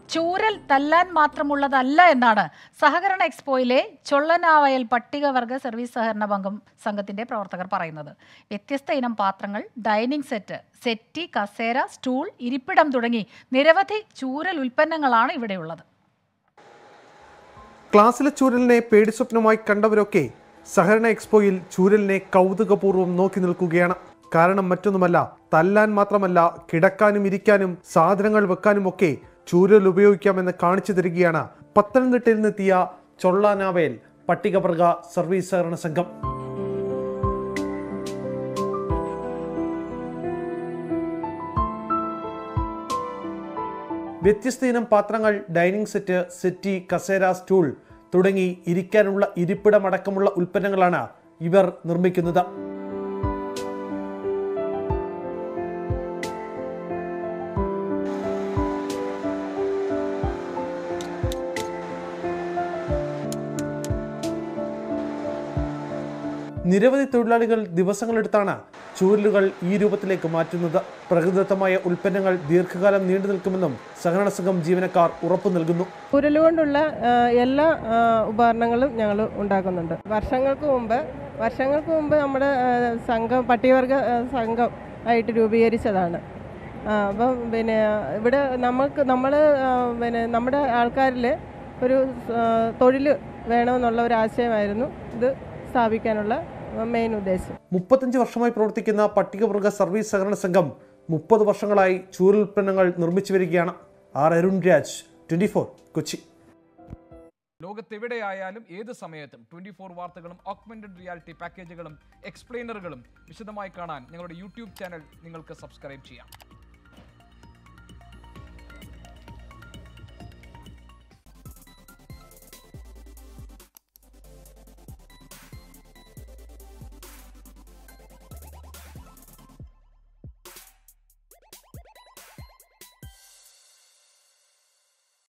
ചൂരൽ തല്ലാൻ മാത്രമുള്ളതല്ല എന്നാണ് സഹകരണ എക്സ്പോയിലെ ചൊള്ളനാവയൽ പട്ടികവർഗ സർവീസ് സഹകരണ സംഘം സംഘത്തിന്റെ പ്രവർത്തകർ പറയുന്നത് വ്യത്യസ്ത ഇനം പാത്രങ്ങൾ ഡൈനിങ് സെറ്റ് സെറ്റി കസേര സ്റ്റൂൾ ഇരിപ്പിടം തുടങ്ങി നിരവധി ചൂരൽ ഉൽപ്പന്നങ്ങളാണ് ഇവിടെയുള്ളത് ക്ലാസ്സിലെ ചൂരലിനെ പേടിസ്വപ്നമായി കണ്ടവരൊക്കെ സഹകരണ എക്സ്പോയിൽ ചൂരലിനെ കൗതുകപൂർവ്വം നോക്കി നിൽക്കുകയാണ് കാരണം മറ്റൊന്നുമല്ല തല്ലാൻ മാത്രമല്ല കിടക്കാനും ഇരിക്കാനും സാധനങ്ങൾ വെക്കാനും ഒക്കെ ചൂരൽ ഉപയോഗിക്കാമെന്ന് കാണിച്ചു തരികയാണ് പത്തനംതിട്ടയിൽ നിന്നെത്തിയ ചൊള്ളാനാവയൽ പട്ടികവർഗ സർവീസ് സഹകരണ സംഘം വ്യത്യസ്ത ഇനം പാത്രങ്ങൾ ഡൈനിങ് സെറ്റ് സെറ്റി കസേര സ്റ്റൂൾ തുടങ്ങി ഇരിക്കാനുള്ള ഇരിപ്പിടമടക്കമുള്ള ഉൽപ്പന്നങ്ങളാണ് ഇവർ നിർമ്മിക്കുന്നത് നിരവധി തൊഴിലാളികൾ ദിവസങ്ങളെടുത്താണ് ചൂരലുകൾ ഈ രൂപത്തിലേക്ക് മാറ്റുന്നത് പ്രകൃതിദത്തമായ ഉൽപ്പന്നങ്ങൾ ദീർഘകാലം നീണ്ടു നിൽക്കുമെന്നും സഹകരണ സംഘം ജീവനക്കാർ ഉറപ്പു നൽകുന്നു കുരല് കൊണ്ടുള്ള ആ, എല്ലാ ആ, ഉപകരണങ്ങളും ഞങ്ങൾ ഉണ്ടാക്കുന്നുണ്ട് വർഷങ്ങൾക്ക് മുമ്പ് വർഷങ്ങൾക്ക് മുമ്പ് നമ്മുടെ ആ, സംഘം പട്ടികവർഗ ആ, സംഘം ആയിട്ട് രൂപീകരിച്ചതാണ് ആ, അപ്പം പിന്നെ ഇവിടെ നമുക്ക് നമ്മൾ പിന്നെ നമ്മുടെ ആൾക്കാരിൽ ഒരു തൊഴിൽ വേണമെന്നുള്ള ഒരു ആശയമായിരുന്നു ഇത് സ്ഥാപിക്കാനുള്ള മെയിൻ ഉദ്ദേശം മുപ്പത്തഞ്ച് വർഷമായി പ്രവർത്തിക്കുന്ന പട്ടികവർഗ സർവീസ് സഹകരണ സംഘം മുപ്പത് വർഷങ്ങളായി ചൂരൽ ഉൽപ്പന്നങ്ങൾ നിർമ്മിച്ചു വരികയാണ് ആർ അരുൺ രാജ് ട്വന്റി കൊച്ചി ലോകത്തെവിടെയായാലും ഏത് സമയത്തും ട്വന്റി ഫോർ വാർത്തകളും ഓഗ്മെന്റഡ് റിയാലിറ്റി പാക്കേജുകളും എക്സ്പ്ലെയിനറുകളും വിശദമായി കാണാൻ ഞങ്ങളുടെ യൂട്യൂബ് ചാനൽ നിങ്ങൾക്ക് സബ്സ്ക്രൈബ് ചെയ്യാം